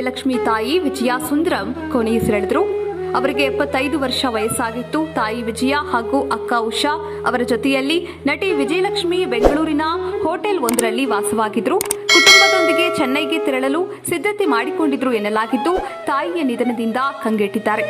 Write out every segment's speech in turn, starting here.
ವಿಜಯಲಕ್ಷ್ಮಿ ತಾಯಿ ವಿಜಯ ಸುಂದರಂ ಕೊನೆಯುಸಿರೆಳೆದರು ಅವರಿಗೆ ಎಪ್ಪತ್ತೈದು ವರ್ಷ ವಯಸ್ಸಾಗಿತ್ತು ತಾಯಿ ವಿಜಯ ಹಾಗೂ ಅಕ್ಕ ಉಷಾ ಅವರ ಜೊತೆಯಲ್ಲಿ ನಟಿ ವಿಜಯಲಕ್ಷ್ಮಿ ಬೆಂಗಳೂರಿನ ಹೋಟೆಲ್ ಒಂದರಲ್ಲಿ ವಾಸವಾಗಿದ್ರು ಕುಟುಂಬದೊಂದಿಗೆ ಚೆನ್ನೈಗೆ ತೆರಳಲು ಸಿದ್ಧತೆ ಮಾಡಿಕೊಂಡಿದ್ರು ಎನ್ನಲಾಗಿದ್ದು ತಾಯಿಯ ನಿಧನದಿಂದ ಕಂಗೆಟ್ಟಿದ್ದಾರೆ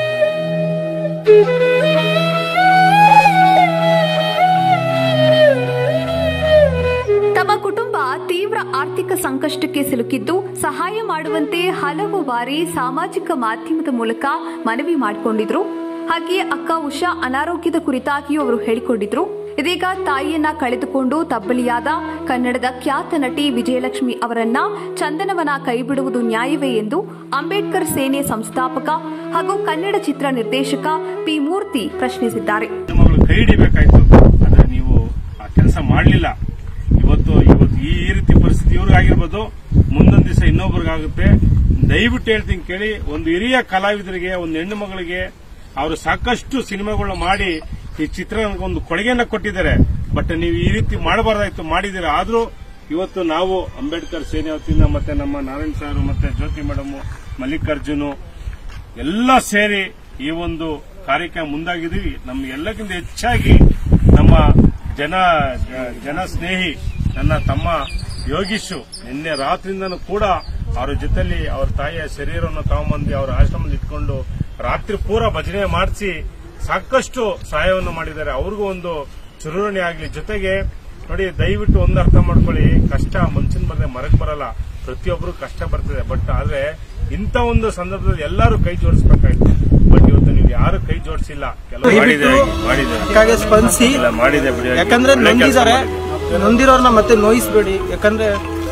ತಮ್ಮ ಕುಟುಂಬ ತೀವ್ರ ಆರ್ಥಿಕ ಸಂಕಷ್ಟಕ್ಕೆ ಸಿಲುಕಿದ್ದು ಸಹಾಯ ಮಾಡುವಂತೆ ಹಲವು ಬಾರಿ ಸಾಮಾಜಿಕ ಮಾಧ್ಯಮದ ಮೂಲಕ ಮನವಿ ಮಾಡಿಕೊಂಡಿದ್ರು ಹಾಗೆಯೇ ಅಕ್ಕ ಉಷಾ ಅನಾರೋಗ್ಯದ ಕುರಿತಾಗಿಯೂ ಅವರು ಹೇಳಿಕೊಂಡಿದ್ರು ಇದೀಗ ತಾಯಿಯನ್ನ ಕಳೆದುಕೊಂಡು ತಬ್ಬಲಿಯಾದ ಕನ್ನಡದ ಖ್ಯಾತ ನಟಿ ವಿಜಯಲಕ್ಷ್ಮಿ ಅವರನ್ನ ಚಂದನವನ ಕೈಬಿಡುವುದು ನ್ಯಾಯವೇ ಎಂದು ಅಂಬೇಡ್ಕರ್ ಸೇನೆ ಸಂಸ್ಥಾಪಕ ಹಾಗೂ ಕನ್ನಡ ಚಿತ್ರ ನಿರ್ದೇಶಕ ಪಿ ಮೂರ್ತಿ ಪ್ರಶ್ನಿಸಿದ್ದಾರೆ ಮಗಳು ಕೈ ಹಿಡಿಬೇಕಾಯ್ತು ಆದ್ರೆ ನೀವು ಆ ಕೆಲಸ ಮಾಡಲಿಲ್ಲ ಇವತ್ತು ಇವತ್ತು ಈ ರೀತಿ ಪರಿಸ್ಥಿತಿ ಇವ್ರಿಗಾಗಿರ್ಬೋದು ಮುಂದೊಂದು ದಿವಸ ಇನ್ನೊಬ್ರಿಗಾಗುತ್ತೆ ದಯವಿಟ್ಟು ಹೇಳ್ತೀನಿ ಕೇಳಿ ಒಂದು ಹಿರಿಯ ಕಲಾವಿದರಿಗೆ ಒಂದು ಹೆಣ್ಣು ಮಗಳಿಗೆ ಅವರು ಸಾಕಷ್ಟು ಸಿನಿಮಾಗಳನ್ನ ಮಾಡಿ ಈ ಚಿತ್ರರಂಗಕ್ಕೆ ಒಂದು ಕೊಡುಗೆಯನ್ನ ಕೊಟ್ಟಿದ್ದಾರೆ ಬಟ್ ನೀವು ಈ ರೀತಿ ಮಾಡಬಾರ್ದಾಯ್ತು ಮಾಡಿದ್ದೀರಾ ಆದ್ರೂ ಇವತ್ತು ನಾವು ಅಂಬೇಡ್ಕರ್ ಸೇನೆ ವತಿಯಿಂದ ಮತ್ತೆ ನಮ್ಮ ನಾರಾಯಣ್ ಸಾರು ಮತ್ತೆ ಜ್ಯೋತಿ ಮೇಡಮ್ ಮಲ್ಲಿಕಾರ್ಜುನು ಎಲ್ಲ ಸೇರಿ ಈ ಒಂದು ಕಾರ್ಯಕ್ರಮ ಮುಂದಾಗಿದ್ದೀವಿ ನಮ್ಮ ಎಲ್ಲಕ್ಕಿಂತ ಹೆಚ್ಚಾಗಿ ನಮ್ಮ ಜನ ಜ- ಜನ ಸ್ನೇಹಿ ನನ್ನ ತಮ್ಮ ಯೋಗೀಶು ನಿನ್ನೆ ರಾತ್ರಿಯಿಂದನೂ ಕೂಡ ಅವರ ಜೊತೆಲಿ ಅವ್ರ ತಾಯಿಯ ಶರೀರವನ್ನು ತಗೊಂಬಂದು ಅವರ ಆಶ್ರಮದಲ್ಲಿ ಇಟ್ಕೊಂಡು ರಾತ್ರಿ ಪೂರ ಭಜನೆ ಮಾಡಿಸಿ ಸಾಕಷ್ಟು ಸಹಾಯವನ್ನು ಮಾಡಿದ್ದಾರೆ ಅವ್ರಿಗೂ ಒಂದು ಚುರುವಣಿ ಆಗಲಿ ಜೊತೆಗೆ ನೋಡಿ ದಯವಿಟ್ಟು ಒಂದು ಅರ್ಥ ಮಾಡ್ಕೊಳ್ಳಿ ಕಷ್ಟ ಮನುಷ್ಯನ ಬರದೆ ಮರಕ್ ಬರಲ್ಲ ಪ್ರತಿಯೊಬ್ಬರು ಕಷ್ಟ ಬರ್ತದೆ ಬಟ್ ಆದ್ರೆ ಇಂಥ ಒಂದು ಸಂದರ್ಭದಲ್ಲಿ ಎಲ್ಲರೂ ಕೈ ಜೋಡಿಸ್ಬೇಕಾಯ್ತು ಬಟ್ ಇವತ್ತು ನೀವು ಯಾರು ಕೈ ಜೋಡಿಸಿಲ್ಲ ಕೆಲವು ಮಾಡಿದೆ ಮಾಡಿದೆ ಅದಕ್ಕಾಗಿ ಸ್ಪಂದಿಸಿ ಇಲ್ಲ, ಮಾಡಿದೆ ಬಿಡಿ ಯಾಕಂದ್ರೆ ಒಳ್ಳೆ ಕೆಲ್ಸ ನೊಂದಿದ್ದಾರೆ ಮಾಡಿದೆ. ನೊಂದಿರೋರ್ನ ಮತ್ತೆ ನೋಯಿಸ್ಬೇಡಿ ಯಾಕಂದ್ರೆ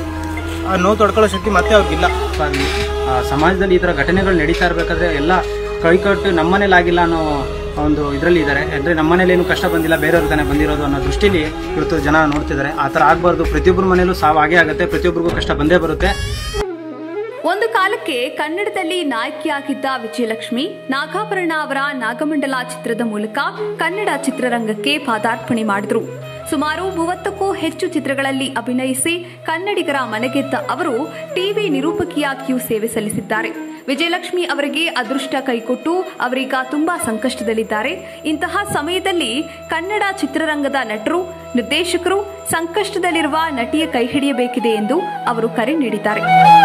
ಆ ನೋವು ತಡ್ಕೊಳ್ಳೋ ಶಕ್ತಿ ಮತ್ತೆ ಅವ್ರಿಗಿಲ್ಲ ಆಗ್ಲಿ, ಆ, ಸಮಾಜದಲ್ಲಿ ಈ ಥರ ಘಟನೆಗಳು ನಡೀತಾ ಇರಬೇಕಾದ್ರೆ ಎಲ್ಲ ಕೈಕಟ್ಟು ನಮ್ಮನೇಲಿ ಆಗಿಲ್ಲ ಅನ್ನೋ ಒಂದು ಇದರಲ್ಲಿ ಇದ್ದಾರೆ ಅಂದರೆ ನಮ್ಮನೇಲಿ ಏನು ಕಷ್ಟ ಬಂದಿಲ್ಲ ಬೇರೆಯವ್ರ ತಾನೇ ಬಂದಿರೋದು ಅನ್ನೋ ದೃಷ್ಟಿಲಿ ಇವತ್ತು ಜನ ನೋಡ್ತಿದ್ದಾರೆ ಆ ಥರ ಆಗಬಾರ್ದು ಪ್ರತಿಯೊಬ್ಬರ ಮನೇಲೂ ಸಾವು ಆಗೇ ಆಗುತ್ತೆ ಪ್ರತಿಯೊಬ್ಬರಿಗೂ ಕಷ್ಟ ಬಂದೇ ಬರುತ್ತೆ ಒಂದು ಕಾಲಕ್ಕೆ ಕನ್ನಡದಲ್ಲಿ ನಾಯಕಿಯಾಗಿದ್ದ ವಿಜಯಲಕ್ಷ್ಮಿ ನಾಗಾಭರಣ ಅವರ ನಾಗಮಂಡಲ ಚಿತ್ರದ ಮೂಲಕ ಕನ್ನಡ ಚಿತ್ರರಂಗಕ್ಕೆ ಪಾದಾರ್ಪಣೆ ಮಾಡಿದ್ರು ಸುಮಾರು ಮೂವತ್ತಕ್ಕೂ ಹೆಚ್ಚು ಚಿತ್ರಗಳಲ್ಲಿ ಅಭಿನಯಿಸಿ ಕನ್ನಡಿಗರ ಮನೆಗೆದ್ದ ಅವರು ಟಿವಿ ನಿರೂಪಕಿಯಾಗಿಯೂ ಸೇವೆ ಸಲ್ಲಿಸಿದ್ದಾರೆ ವಿಜಯಲಕ್ಷ್ಮಿ ಅವರಿಗೆ ಅದೃಷ್ಟ ಕೈಕೊಟ್ಟು ಅವರೀಗ ತುಂಬಾ ಸಂಕಷ್ಟದಲ್ಲಿದ್ದಾರೆ ಇಂತಹ ಸಮಯದಲ್ಲಿ ಕನ್ನಡ ಚಿತ್ರರಂಗದ ನಟರು ನಿರ್ದೇಶಕರು ಸಂಕಷ್ಟದಲ್ಲಿರುವ ನಟಿಯ ಕೈ ಹಿಡಿಯಬೇಕಿದೆ ಎಂದು ಅವರು ಕರೆ ನೀಡಿದ್ದಾರೆ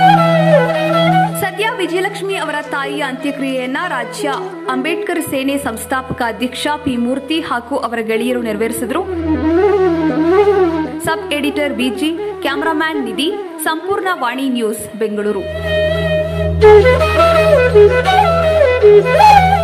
ಸದ್ಯ ವಿಜಯಲಕ್ಷ್ಮಿ ಅವರ ತಾಯಿಯ ಅಂತ್ಯಕ್ರಿಯೆಯನ್ನ ರಾಜ್ಯ ಅಂಬೇಡ್ಕರ್ ಸೇನೆ ಸಂಸ್ಥಾಪಕ ಅಧ್ಯಕ್ಷ ಪಿ ಮೂರ್ತಿ ಹಾಗೂ ಅವರ ಗೆಳೆಯರು ನೆರವೇರಿಸಿದರು sub editor BG cameraman Nidhi Sampoorna Vani news Bengaluru Thank you.